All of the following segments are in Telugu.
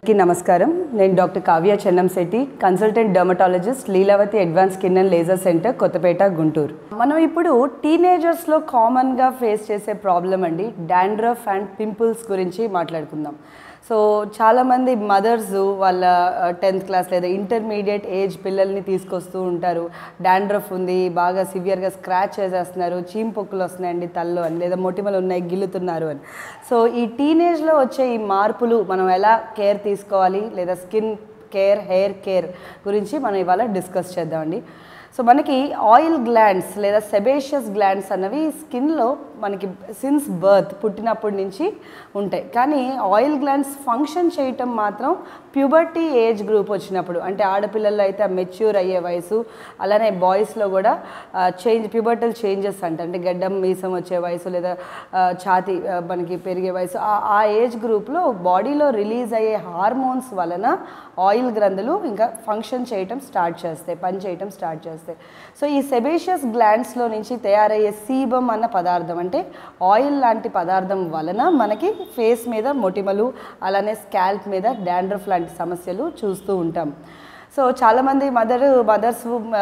అందరికీ నమస్కారం నేను doctor Kavya Chennamsetti consultant dermatologist Leelavathi advance skin and laser centre Kothapeta Guntur మనం ఇప్పుడు టీనేజర్స్లో కామన్గా ఫేస్ చేసే ప్రాబ్లం అండి డాండ్రఫ్ అండ్ పింపుల్స్ గురించి మాట్లాడుకుందాం సో చాలామంది మదర్స్ వాళ్ళ టెన్త్ క్లాస్ లేదా ఇంటర్మీడియట్ ఏజ్ పిల్లల్ని తీసుకొస్తూ ఉంటారు డాండ్రఫ్ ఉంది బాగా సివియర్గా స్క్రాచ్ చేసేస్తున్నారు చీమ్ పొక్కులు వస్తున్నాయండి తల్లో అని లేదా మొటిమలు ఉన్నాయి గిల్లుతున్నారు అని సో ఈ టీనేజ్లో వచ్చే ఈ మార్పులు మనం ఎలా కేర్ తీసుకోవాలి లేదా స్కిన్ కేర్ హెయిర్ కేర్ గురించి మనం ఇవాళ డిస్కస్ చేద్దామండి సో మనకి ఆయిల్ గ్లాండ్స్ లేదా సెబేషియస్ గ్లాండ్స్ అన్నవి స్కిన్లో మనకి సిన్స్ బర్త్ పుట్టినప్పటి నుంచి ఉంటాయి కానీ ఆయిల్ గ్లాండ్స్ ఫంక్షన్ చేయటం మాత్రం ప్యూబర్టీ ఏజ్ గ్రూప్ వచ్చినప్పుడు అంటే ఆడపిల్లల్లో అయితే మెచ్యూర్ అయ్యే వయసు అలానే బాయ్స్లో కూడా చేంజ్ ప్యూబర్టల్ చేంజెస్ అంట అంటే గడ్డం మీసం వచ్చే వయసు లేదా ఆ, ఛాతీ ఆ, మనకి పెరిగే వయసు ఆ- ఆ ఏజ్ గ్రూప్లో బాడీలో రిలీజ్ అయ్యే హార్మోన్స్ వలన ఆయిల్ గ్రంథులు ఇంకా ఫంక్షన్ చేయటం స్టార్ట్ చేస్తాయి పని చేయటం స్టార్ట్ చేస్తాయి సో ఈ సెబేషియస్ గ్లాండ్స్లో నుంచి తయారయ్యే సీబమ్ అన్న పదార్థం అంటే ఆయిల్ లాంటి పదార్థం వలన మనకి ఫేస్ మీద మొటిమలు అలానే స్కాల్ప్ మీద డాండ్రఫ్ లాంటి సమస్యలు చూస్తూ ఉంటాం సో చాలామంది మదర్ మదర్స్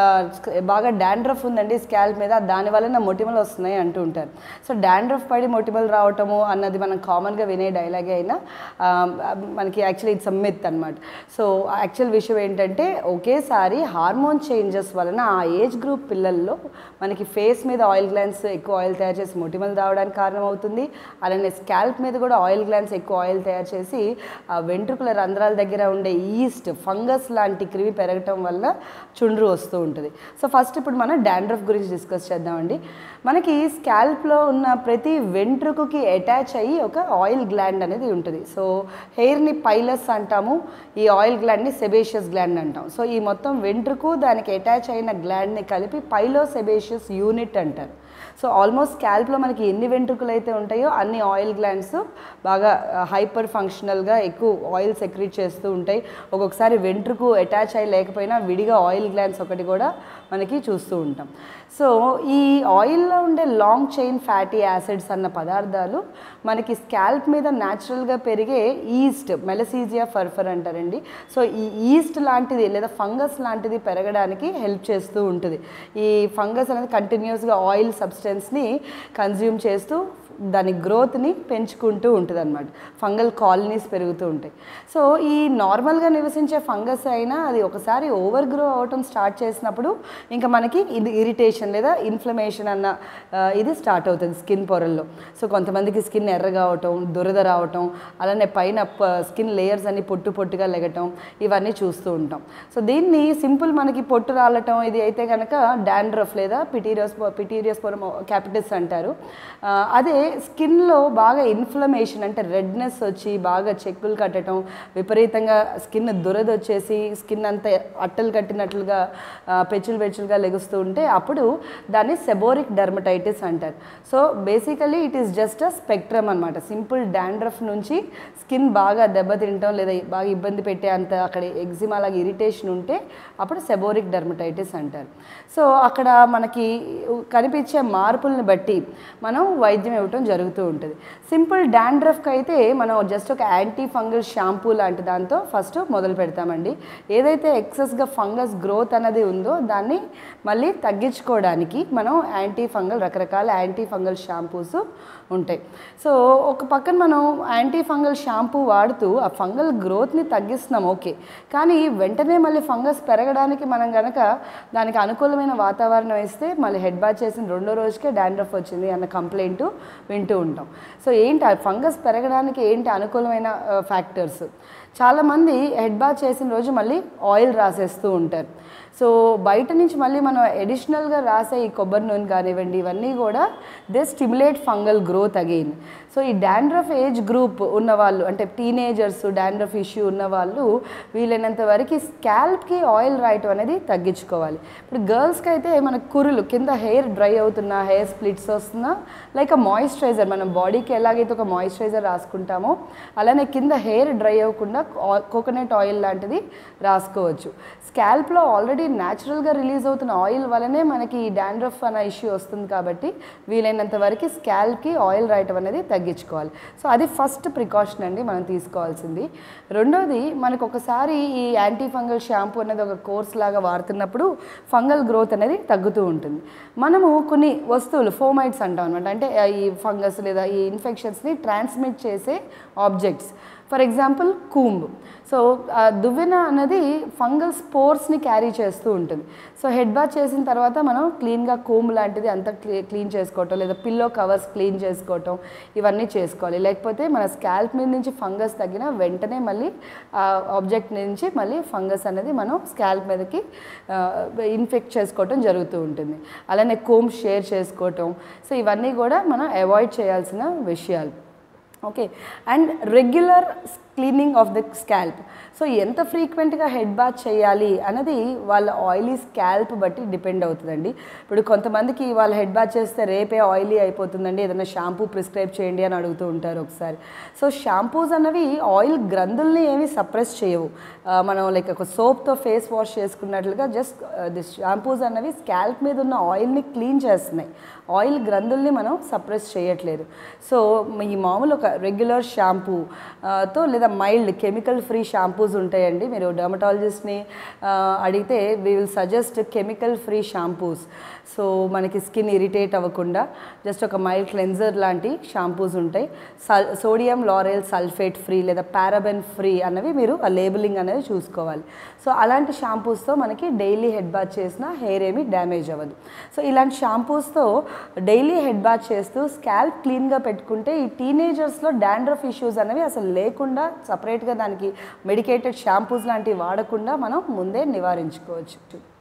బాగా డాండ్రఫ్ ఉందండి స్కాల్ప్ మీద దాని వలన మొటిమలు వస్తున్నాయి అంటూ ఉంటారు సో డాండ్రఫ్ పడి మొటిమలు రావటము అన్నది మనం కామన్గా వినే డైలాగే అయినా ఆ, మనకి యాక్చువల్లీ ఇట్స్ మిత్ అనమాట సో యాక్చువల్ విషయం ఏంటంటే ఒకేసారి హార్మోన్ చేంజెస్ వలన ఆ ఏజ్ గ్రూప్ పిల్లల్లో మనకి ఫేస్ మీద ఆయిల్ గ్లాండ్స్ ఎక్కువ ఆయిల్ తయారు చేసి మొటిమలు రావడానికి కారణమవుతుంది అలానే స్కాల్ప్ మీద కూడా ఆయిల్ గ్లాండ్స్ ఎక్కువ ఆయిల్ తయారు చేసి ఆ వెంట్రుకల రంధ్రాల దగ్గర ఉండే ఈస్ట్ ఫంగస్ లాంటి క్రిమి పెరగటం వల్ల చుండ్రు వస్తూ ఉంటుంది సో ఫస్ట్ ఇప్పుడు మనం డాండ్రఫ్ గురించి డిస్కస్ చేద్దామండి మనకి స్కాల్ప్లో ఉన్న ప్రతి వెంట్రుకకి అటాచ్ అయ్యి ఒక ఆయిల్ గ్లాండ్ అనేది ఉంటుంది సో హెయిర్ని పైలస్ అంటాము ఈ ఆయిల్ గ్లాండ్ని సెబేషియస్ గ్లాండ్ అంటాం సో ఈ మొత్తం వెంట్రుకు దానికి అటాచ్ అయిన గ్లాండ్ని కలిపి పైలో సెబేషియస్ యూనిట్ అంటారు సో ఆల్మోస్ట్ స్కాల్ప్లో మనకి ఎన్ని వెంట్రుకలు అయితే ఉంటాయో అన్ని ఆయిల్ గ్లాండ్స్ బాగా హైపర్ ఫంక్షనల్గా ఎక్కువ ఆయిల్ సెక్రీట్ చేస్తూ ఉంటాయి ఒక్కొక్కసారి వెంట్రుకు అటాచ్ అయ్యి లేకపోయినా విడిగా ఆయిల్ గ్లాండ్స్ ఒకటి కూడా మనకి చూస్తూ ఉంటాం సో ఈ ఆయిల్లో ఉండే లాంగ్ చైన్ ఫ్యాటీ యాసిడ్స్ అన్న పదార్థాలు మనకి స్కాల్ప్ మీద న్యాచురల్గా పెరిగే ఈస్ట్ మెలసీజియా ఫర్ఫర్ అంటారండి సో ఈ ఈస్ట్ లాంటిది లేదా ఫంగస్ లాంటిది పెరగడానికి హెల్ప్ చేస్తూ ఉంటుంది ఈ ఫంగస్ అనేది కంటిన్యూస్గా ఆయిల్ సబ్స్టెన్స్ని కన్జ్యూమ్ చేస్తూ దాని గ్రోత్ని పెంచుకుంటూ ఉంటుంది అనమాట ఫంగల్ కాలనీస్ పెరుగుతూ ఉంటాయి సో ఈ నార్మల్గా నివసించే ఫంగస్ అయినా అది ఒకసారి ఓవర్ గ్రో అవటం స్టార్ట్ చేసినప్పుడు ఇంకా మనకి ఇది ఇరిటేషన్ లేదా ఇన్ఫ్లమేషన్ అన్న ఆ, ఇది స్టార్ట్ అవుతుంది స్కిన్ పొరల్లో సో కొంతమందికి స్కిన్ ఎర్రగా అవటం దురద రావటం అలానే పైన స్కిన్ లేయర్స్ అన్ని పొట్టు పొట్టుగా లెగటం ఇవన్నీ చూస్తూ ఉంటాం సో దీన్ని సింపుల్ మనకి పొట్టు రాలటం ఇది అయితే కనుక డాండ్రఫ్ లేదా పిటీరియస్ పిటీరియస్ క్యాపిటస్ అంటారు ఆ, అదే స్కిన్లో బాగా ఇన్ఫ్లమేషన్ అంటే రెడ్నెస్ వచ్చి బాగా చెక్కులు కట్టడం విపరీతంగా స్కిన్ దురద వచ్చేసి స్కిన్ అంతా అట్టలు కట్టినట్లుగా ఆ, పెచ్చులు పెచ్చులుగా లెగుస్తూ ఉంటే అప్పుడు దాన్ని సెబోరిక్ డర్మటైటిస్ అంటారు so basically it is just a spectrum అనమాట సింపుల్ డాండ్రఫ్ నుంచి స్కిన్ బాగా దెబ్బతింటాం లేదా బాగా ఇబ్బంది పెట్టే అంత అక్కడ ఎగ్జిమా లాగా ఇరిటేషన్ ఉంటే అప్పుడు సెబోరిక్ డర్మటైటిస్ అంటారు సో అక్కడ మనకి కనిపించే మార్పుల్ని బట్టి మనం వైద్యం ఇవ్వటం జరుగుతూ ఉంటుంది సింపుల్ డాండ్రఫ్కి అయితే మనం జస్ట్ ఒక యాంటీ ఫంగల్ షాంపూ లాంటి దాంతో ఫస్ట్ మొదలు పెడతామండి ఏదైతే ఎక్సెస్గా ఫంగస్ గ్రోత్ అనేది ఉందో దాన్ని మళ్ళీ తగ్గించుకోవడానికి మనం యాంటీ ఫంగల్ రకరకాల యాంటీ ఫంగల్ షాంపూస్ ఉంటాయి సో ఒక పక్కన మనం యాంటీ ఫంగల్ షాంపూ వాడుతూ ఆ ఫంగల్ గ్రోత్ని తగ్గిస్తున్నాం ఓకే కానీ వెంటనే మళ్ళీ ఫంగస్ పెరగడానికి మనం కనుక దానికి అనుకూలమైన వాతావరణం ఇస్తే మళ్ళీ హెడ్ బాత్ చేసిన రెండో రోజుకే డాండ్రఫ్ వచ్చింది అన్న కంప్లైంట్ వింటూ ఉంటాం సో ఏంటి ఆ ఫంగస్ పెరగడానికి ఏంటి అనుకూలమైన ఫ్యాక్టర్స్ చాలామంది హెడ్ బాత్ చేసిన రోజు మళ్ళీ ఆయిల్ రాసేస్తూ ఉంటారు సో బయట నుంచి మళ్ళీ మనం అడిషనల్గా రాసే ఈ కొబ్బరి నూనె కానివ్వండి ఇవన్నీ కూడా they stimulate fungal growth again so ఈ డాండ్రఫ్ ఏజ్ గ్రూప్ ఉన్న వాళ్ళు అంటే టీనేజర్స్ డాండ్రఫ్ ఇష్యూ ఉన్న వాళ్ళు వీలైనంత వరకు స్కాల్ప్కి ఆయిల్ రాయటం అనేది తగ్గించుకోవాలి ఇప్పుడు గర్ల్స్కి అయితే మన కురులు కింద హెయిర్ డ్రై అవుతున్నా హెయిర్ స్ప్లిట్స్ వస్తున్నా లైక్ అ మాయిశ్చరైజర్ మనం బాడీకి ఎలాగైతే ఒక మాయిశ్చరైజర్ రాసుకుంటామో అలానే కింద హెయిర్ డ్రై అవ్వకుండా కోకోనట్ ఆయిల్ లాంటిది రాసుకోవచ్చు స్కాల్ప్లో ఆల్రెడీ న్యాచురల్గా రిలీజ్ అవుతున్న ఆయిల్ వల్లనే మనకి ఈ డాండ్రఫ్ అనే ఇష్యూ వస్తుంది కాబట్టి వీలైనంత వరకు స్కాల్ప్కి ఆయిల్ రాయటం అనేది తగ్గించుకోవాలి సో అది ఫస్ట్ ప్రికాషన్ అండి మనం తీసుకోవాల్సింది రెండోది మనకు ఒకసారి ఈ యాంటీ ఫంగల్ షాంపూ అనేది ఒక కోర్స్ లాగా వాడుతున్నప్పుడు ఫంగల్ గ్రోత్ అనేది తగ్గుతూ ఉంటుంది మనము కొన్ని వస్తువులు ఫోమైట్స్ అంటాం అనమాట అంటే ఆ, ఈ ఫంగస్ లేదా ఈ ఇన్ఫెక్షన్స్ని ట్రాన్స్మిట్ చేసే objects for example comb so ఆ దువ్వెన అనేది ఫంగల్ స్పోర్స్ని క్యారీ చేస్తూ ఉంటుంది సో హెడ్ బాత్ చేసిన తర్వాత మనం క్లీన్గా కూంబ్ లాంటిది అంతా క్లీ క్లీన్ చేసుకోవటం లేదా పిల్లో కవర్స్ క్లీన్ చేసుకోవటం ఇవన్నీ చేసుకోవాలి లేకపోతే మన స్కాల్ప్ మీద నుంచి ఫంగస్ తగ్గిన వెంటనే మళ్ళీ ఆ ఆబ్జెక్ట్ నుంచి మళ్ళీ ఫంగస్ అనేది మనం స్కాల్ప్ మీదకి ఇన్ఫెక్ట్ చేసుకోవటం జరుగుతూ ఉంటుంది అలానే కోమ్ షేర్ చేసుకోవటం సో ఇవన్నీ కూడా మనం అవాయిడ్ చేయాల్సిన విషయాలు okay and regular cleaning of the scalp so ఎంత ఫ్రీక్వెంట్గా హెడ్ బాత్ చేయాలి అన్నది వాళ్ళ ఆయిలీ స్కాల్ప్ బట్టి డిపెండ్ అవుతుందండి ఇప్పుడు కొంతమందికి వాళ్ళ హెడ్ బాత్ చేస్తే రేపే ఆయిలీ అయిపోతుందండి ఏదైనా షాంపూ ప్రిస్క్రైబ్ చేయండి అని అడుగుతూ ఉంటారు ఒకసారి సో షాంపూస్ అన్నవి ఆయిల్ గ్రంథుల్ని ఏమి సప్రెస్ చేయవు ఆ, మనం లైక్ ఒక సోప్తో ఫేస్ వాష్ చేసుకున్నట్లుగా జస్ట్ దిస్ షాంపూస్ అన్నవి స్కాల్ప్ మీద ఉన్న ఆయిల్ని క్లీన్ చేస్తున్నాయి ఆయిల్ గ్రంథుల్ని మనం సప్రెస్ చేయట్లేదు సో ఈ మామూలు ఒక రెగ్యులర్ షాంపూ తో లేదా మైల్డ్ కెమికల్ ఫ్రీ షాంపూస్ ఉంటాయండి మీరు డర్మటాలజిస్ట్ని అడిగితే we will suggest chemical free shampoos so మనకి స్కిన్ ఇరిటేట్ అవ్వకుండా జస్ట్ ఒక మైల్డ్ క్లెన్జర్ లాంటి షాంపూస్ ఉంటాయి సల్ సోడియం లారెల్ సల్ఫేట్ ఫ్రీ లేదా పారాబెన్ ఫ్రీ అన్నవి మీరు ఆ లేబులింగ్ అనేది చూసుకోవాలి సో అలాంటి షాంపూస్తో మనకి డైలీ హెడ్ బాత్ చేసిన హెయిర్ ఏమీ డ్యామేజ్ అవ్వదు సో ఇలాంటి షాంపూస్తో డైలీ హెడ్ బాత్ చేస్తూ స్కాల్ప్ క్లీన్గా పెట్టుకుంటే ఈ టీనేజర్స్లో డాండ్రఫ్ ఇష్యూస్ అనేవి అసలు లేకుండా సపరేట్గా దానికి మెడికేటెడ్ షాంపూస్ లాంటివి వాడకుండా మనం ముందే నివారించుకోవచ్చు